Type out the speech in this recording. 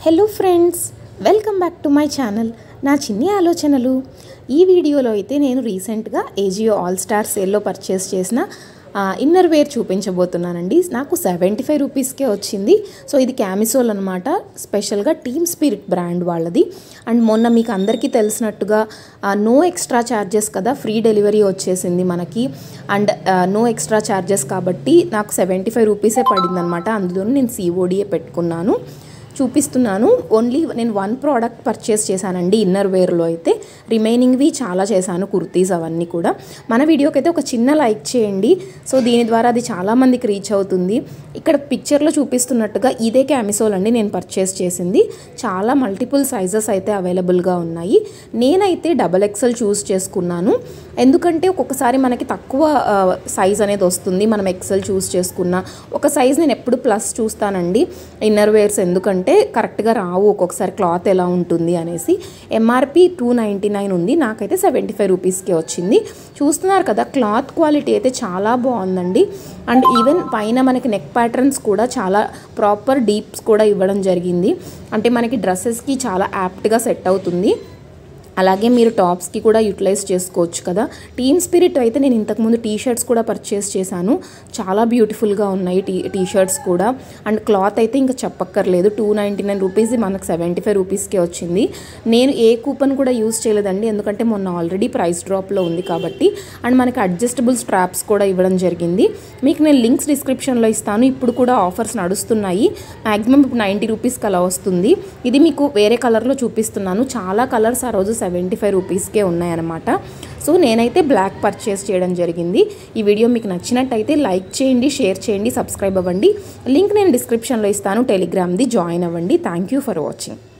hello friends welcome back to my channel నా చిన్ని ఆలోచనలు ఈ వీడియోలో అయితే నేను రీసెంట్గా ఏజియో ఆల్ స్టార్ సేల్లో పర్చేస్ చేసిన ఇన్నర్ వేర్ చూపించబోతున్నానండి నాకు సెవెంటీ ఫైవ్ రూపీస్కే వచ్చింది సో ఇది క్యామిసోల్ అనమాట స్పెషల్గా టీమ్ స్పిరిట్ బ్రాండ్ వాళ్ళది అండ్ మొన్న మీకు అందరికీ తెలిసినట్టుగా నో ఎక్స్ట్రా ఛార్జెస్ కదా ఫ్రీ డెలివరీ వచ్చేసింది మనకి అండ్ నో ఎక్స్ట్రా ఛార్జెస్ కాబట్టి నాకు సెవెంటీ ఫైవ్ రూపీసే పడిందనమాట అందులో నేను సిఓడిఏ పెట్టుకున్నాను చూపిస్తున్నాను ఓన్లీ నేను వన్ ప్రోడక్ట్ పర్చేస్ చేశానండి ఇన్నర్ వేర్లో అయితే రిమైనింగ్వి చాలా చేశాను కుర్తీస్ అవన్నీ కూడా మన వీడియోకి అయితే ఒక చిన్న లైక్ చేయండి సో దీని ద్వారా అది చాలామందికి రీచ్ అవుతుంది ఇక్కడ పిక్చర్లో చూపిస్తున్నట్టుగా ఇదే క్యామిసోల్ అండి నేను పర్చేస్ చేసింది చాలా మల్టిపుల్ సైజెస్ అయితే అవైలబుల్గా ఉన్నాయి నేనైతే డబల్ ఎక్సెల్ చూస్ చేసుకున్నాను ఎందుకంటే ఒక్కొక్కసారి మనకి తక్కువ సైజ్ అనేది వస్తుంది మనం ఎక్సెల్ చూస్ చేసుకున్న ఒక సైజ్ నేను ఎప్పుడు ప్లస్ చూస్తానండి ఇన్నర్ వేర్స్ ఎందుకంటే కరెక్ట్గా రావు ఒక్కొక్కసారి క్లాత్ ఎలా ఉంటుంది అనేసి ఎంఆర్పి టూ నైంటీ నైన్ ఉంది నాకైతే సెవెంటీ ఫైవ్ రూపీస్కే వచ్చింది చూస్తున్నారు కదా క్లాత్ క్వాలిటీ అయితే చాలా బాగుందండి అండ్ ఈవెన్ పైన మనకి నెక్ ప్యాటర్న్స్ కూడా చాలా ప్రాపర్ డీప్స్ కూడా ఇవ్వడం జరిగింది అంటే మనకి డ్రెస్సెస్కి చాలా యాప్ట్గా సెట్ అవుతుంది అలాగే మీరు టాప్స్కి కూడా యూటిలైజ్ చేసుకోవచ్చు కదా టీమ్ స్పిరిట్ అయితే నేను ఇంతకుముందు టీ షర్ట్స్ కూడా పర్చేస్ చేశాను చాలా బ్యూటిఫుల్గా ఉన్నాయి టీ టీ షర్ట్స్ కూడా అండ్ క్లాత్ అయితే ఇంకా చెప్పక్కర్లేదు టూ నైంటీ నైన్ రూపీస్ మనకు సెవెంటీ ఫైవ్ రూపీస్కే వచ్చింది నేను ఏ కూపన్ కూడా యూస్ చేయలేదండి ఎందుకంటే మొన్న ఆల్రెడీ ప్రైస్ డ్రాప్లో ఉంది కాబట్టి అండ్ మనకి అడ్జస్టబుల్ స్ట్రాప్స్ కూడా ఇవ్వడం జరిగింది మీకు నేను లింక్స్ డిస్క్రిప్షన్లో ఇస్తాను ఇప్పుడు కూడా ఆఫర్స్ నడుస్తున్నాయి మ్యాక్సిమం ఇప్పుడు నైంటీ రూపీస్కి అలా వస్తుంది ఇది మీకు వేరే కలర్లో చూపిస్తున్నాను చాలా కలర్స్ ఆ రోజు సెవెంటీ ఫైవ్ రూపీస్కే ఉన్నాయన్నమాట సో నేనైతే బ్లాక్ పర్చేస్ చేయడం జరిగింది ఈ వీడియో మీకు నచ్చినట్టయితే లైక్ చేయండి షేర్ చేయండి సబ్స్క్రైబ్ అవ్వండి లింక్ నేను డిస్క్రిప్షన్లో ఇస్తాను టెలిగ్రామ్ది జాయిన్ అవ్వండి థ్యాంక్ యూ ఫర్ వాచింగ్